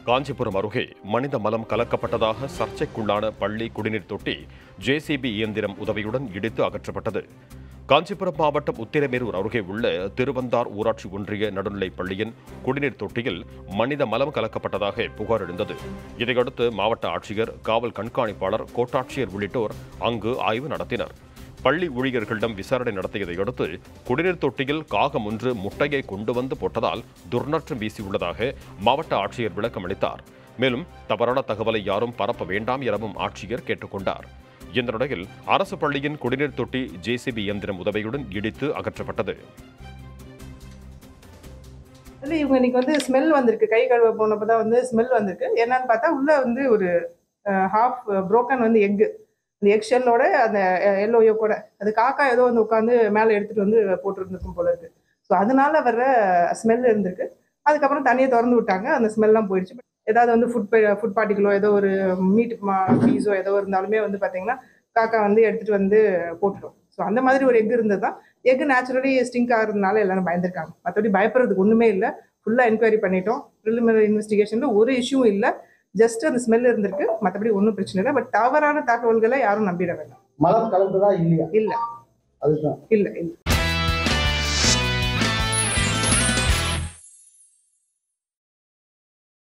காஞ்சிபுரம் அருகே மனித மலம் கலக்கப்பட்டதாக சர்ச்சைக்குள்ளான பள்ளி குடிநீர் தொட்டி ஜேசிபி இயந்திரம் உதவியுடன் இடித்து அகற்றப்பட்டது காஞ்சிபுரம் மாவட்டம் உத்திரமேரூர் அருகே உள்ள திருவந்தார் ஊராட்சி ஒன்றிய நடுநிலைப் பள்ளியின் குடிநீர் தொட்டியில் மனித மலம் கலக்கப்பட்டதாக புகார் எழுந்தது இதையடுத்து மாவட்ட ஆட்சியர் காவல் கண்காணிப்பாளர் கோட்டாட்சியர் உள்ளிட்டோர் அங்கு ஆய்வு நடத்தினர் பள்ளி ஊழியர்களிடம் விசாரணை நடத்தியதை அடுத்து குடிநீர் தொட்டியில் காகம் ஒன்று முட்டையை கொண்டு வந்து போட்டதால் துர்நாற்றம் வீசியுள்ளதாக மாவட்ட ஆட்சியர் விளக்கம் அளித்தார் மேலும் தவறான தகவலை யாரும் பரப்ப வேண்டாம் எனவும் ஆட்சியர் கேட்டுக்கொண்டார் இந்த நிலையில் அரசு பள்ளியின் குடிநீர் தொட்டி ஜேசிபி இயந்திரம் உதவியுடன் இடித்து அகற்றப்பட்டது இல்லை இவங்க இன்னைக்கு வந்து ஸ்மெல் வந்திருக்கு கை கழுவ போனப்போ தான் வந்து ஸ்மெல் வந்திருக்கு என்னன்னு பார்த்தா உள்ள வந்து ஒரு ஹாஃப் புரோக்கன் வந்து எக்கு அந்த எக் ஷெல்லோட அந்த எல்லோ யோக்கோட அது காக்கா ஏதோ வந்து உட்காந்து மேலே எடுத்துட்டு வந்து போட்டுருந்துருக்கும் போல இருக்கு ஸோ அதனால வர்ற ஸ்மெல் இருந்திருக்கு அதுக்கப்புறம் தண்ணியை திறந்து விட்டாங்க அந்த ஸ்மெல்லாம் போயிடுச்சு ஏதாவது வந்து ஃபுட் ஃபுட் பார்ட்டிகளோ ஏதோ ஒரு மீட் பீஸோ ஏதோ இருந்தாலுமே வந்து பார்த்தீங்கன்னா காக்கா வந்து எடுத்துட்டு வந்து போட்டுரும் ஸோ அந்த மாதிரி ஒரு எக் இருந்தது தான் எக் நேச்சுரலி ஸ்டிங்க் ஆகிறதுனால எல்லாரும் பயந்துருக்காங்க மற்றபடி பயப்படுறதுக்கு ஒன்றுமே இல்லை ஃபுல்லாக என்கொயரி பண்ணிட்டோம் ப்ரிலிமினரி இன்வெஸ்டிகேஷனில் ஒரு இஷ்யூவும் இல்லை ஜஸ்ட் அந்த ஸ்மெல் இருந்திருக்கு மற்றபடி ஒன்றும் பிரச்சனை இல்லை பட் தவறான தகவல்களை யாரும் நம்பிட வேண்டாம் மலம் கலந்ததா இல்லையா இல்லை அதுதான் இல்லை இல்லை